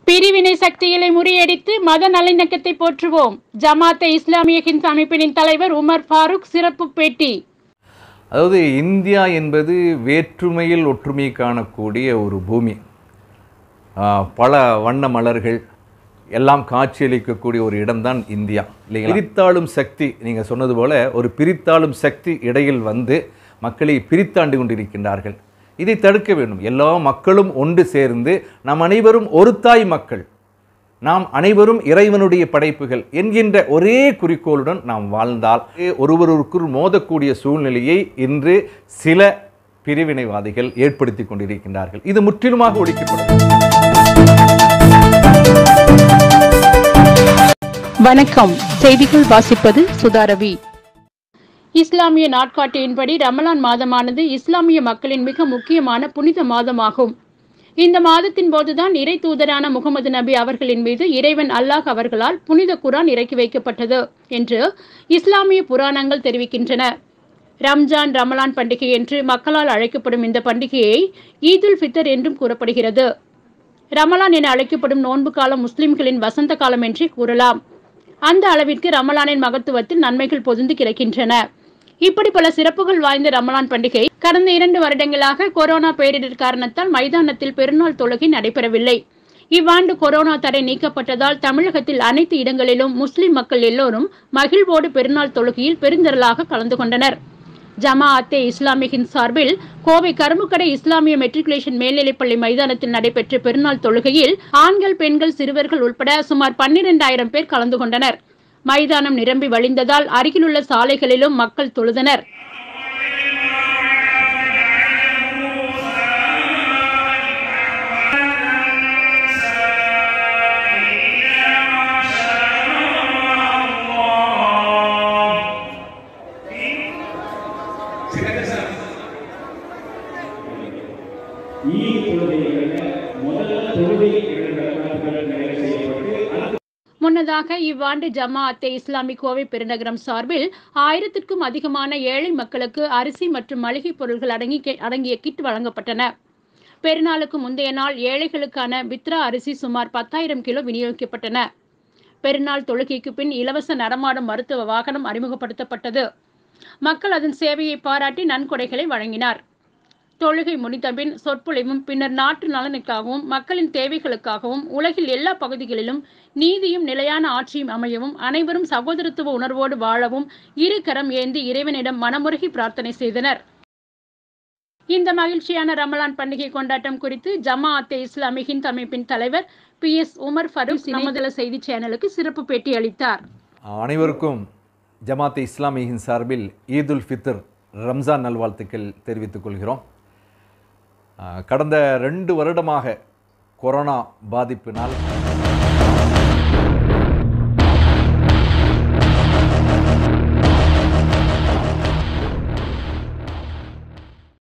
பிரிவினை சக்திகளை முறியடித்து மத நல்லிணக்கத்தை போற்றுவோம் ஜமாத்தே இஸ்லாமிய ஹிந்த் அமைப்பினின் தலைவர் உமர் ஃபாரூக் சிறப்பு பேட்டி அதாவது இந்தியா என்பது வேற்றுமையில் ஒற்றுமை காணக்கூடிய ஒரு பூமி ஆ, பல வண்ண மலர்கள் எல்லாம் காட்சியளிக்கக்கூடிய ஒரு இடம்தான் இந்தியா இல்லைங்களா பிரித்தாளும் சக்தி நீங்கள் சொன்னது போல ஒரு பிரித்தாளும் சக்தி இடையில் வந்து மக்களை பிரித்தாண்டு கொண்டிருக்கின்றார்கள் இதை தடுக்க வேண்டும் எல்லா மக்களும் ஒன்று சேர்ந்து நாம் அனைவரும் ஒரு தாய் மக்கள் நாம் அனைவரும் இறைவனுடைய படைப்புகள் என்கின்ற ஒரே குறிக்கோளுடன் நாம் வாழ்ந்தால் ஒருவருக்குள் மோதக்கூடிய சூழ்நிலையை இன்று சில பிரிவினைவாதிகள் ஏற்படுத்தி கொண்டிருக்கின்றார்கள் இது முற்றிலுமாக ஒழிக்கப்படும் வணக்கம் செய்திகள் வாசிப்பது சுதாரவி இஸ்லாமிய நாட்காட்டியின்படி ரமலான் மாதமானது இஸ்லாமிய மக்களின் மிக முக்கியமான புனித மாதமாகும் இந்த மாதத்தின் போதுதான் இறை தூதரான முகமது நபி அவர்களின் மீது இறைவன் அல்லாஹ் அவர்களால் புனித குரான் இறக்கி வைக்கப்பட்டது என்று இஸ்லாமிய புராணங்கள் தெரிவிக்கின்றன ரம்ஜான் ரமலான் பண்டிகை என்று மக்களால் அழைக்கப்படும் இந்த பண்டிகையை ஈதுல் ஃபித்தர் என்றும் கூறப்படுகிறது ரமலான் என அழைக்கப்படும் நோன்பு காலம் முஸ்லிம்களின் வசந்த காலம் என்றே கூறலாம் அந்த அளவிற்கு ரமலானின் மகத்துவத்தில் நன்மைகள் பொதிந்து கிடக்கின்றன இப்படி பல சிறப்புகள் வாய்ந்த ரமலான் பண்டிகை கடந்த இரண்டு வருடங்களாக கொரோனா பேரிடர் காரணத்தால் மைதானத்தில் பெருநாள் தொழுகை நடைபெறவில்லை இவ்வாண்டு கொரோனா தடை நீக்கப்பட்டதால் தமிழகத்தில் அனைத்து இடங்களிலும் முஸ்லிம் மக்கள் எல்லோரும் மகிழ்வோடு பெருநாள் தொழுகையில் பெருந்திரளாக கலந்து கொண்டனர் ஜமாஅத்தே இஸ்லாமியின் சார்பில் கோவை கரும்புக்கடை இஸ்லாமிய மெட்ரிகுலேஷன் மேல்நிலைப்பள்ளி மைதானத்தில் நடைபெற்ற பெருநாள் தொழுகையில் ஆண்கள் பெண்கள் சிறுவர்கள் உட்பட சுமார் பன்னிரெண்டாயிரம் பேர் கலந்து கொண்டனர் மைதானம் நிரம்பி வழிந்ததால் அருகிலுள்ள சாலைகளிலும் மக்கள் தொழுதனர் ಈ தொழுகைகளில் முதல்ல தொழுகை இரண்டு ரக்காத்துகள் நிறைவு செய்யப்பட்டு அடுத்த முன்னதாக இவ்வாண்டு ஜமாஅத்தே இஸ்லாமி கோவை பெருநகரம் சார்பில் ஆயிரத்திற்கும் அதிகமான ஏழை மக்களுக்கு அரிசி மற்றும் மளிகைப் பொருட்கள் அடங்கி அடங்கிய கிட் வழங்கப்பட்டன பெருநாளுக்கு முந்தைய நாள் ஏழைகளுக்கான பித்ரா அரிசி சுமார் பத்தாயிரம் கிலோ விநியோகிக்கப்பட்டன பெருநாள் தொழுகைக்கு பின் இலவச நடமாடும் மருத்துவ வாகனம் அறிமுகப்படுத்தப்பட்டது மக்கள் அதன் சேவையை பாராட்டி நன்கொடைகளை வழங்கினார் தொழுகை முடிந்தபின் சொற்பொழிவும் பின்னர் நாட்டு நலனுக்காகவும் மக்களின் தேவைகளுக்காகவும் உலகில் எல்லா பகுதிகளிலும் நீதியும் நிலையான ஆட்சியும் அமையவும் அனைவரும் சகோதரத்துவ உணர்வோடு வாழவும் இரு கரம் ஏந்தி இறைவனிடம் மனமுருகி பிரார்த்தனை செய்தனர் இந்த மகிழ்ச்சியான ரமலான் பண்டிகை கொண்டாட்டம் குறித்து ஜமாஅத்தே இஸ்லாமி ஹிந்த் அமைப்பின் தலைவர் பி எஸ் உமர் ஃபரூக் நமதள செய்தி சேனலுக்கு சிறப்பு பேட்டி அளித்தார் அனைவருக்கும் ஜமாத்தே இஸ்லாமியின் சார்பில் ஈதுல் ஃபித்ர் ரம்ஜான் நல்வாழ்த்துக்கள் தெரிவித்துக் கொள்கிறோம் ஆ, கடந்த ரெண்டு வருடமாக கொரோனா பாதிப்பினால்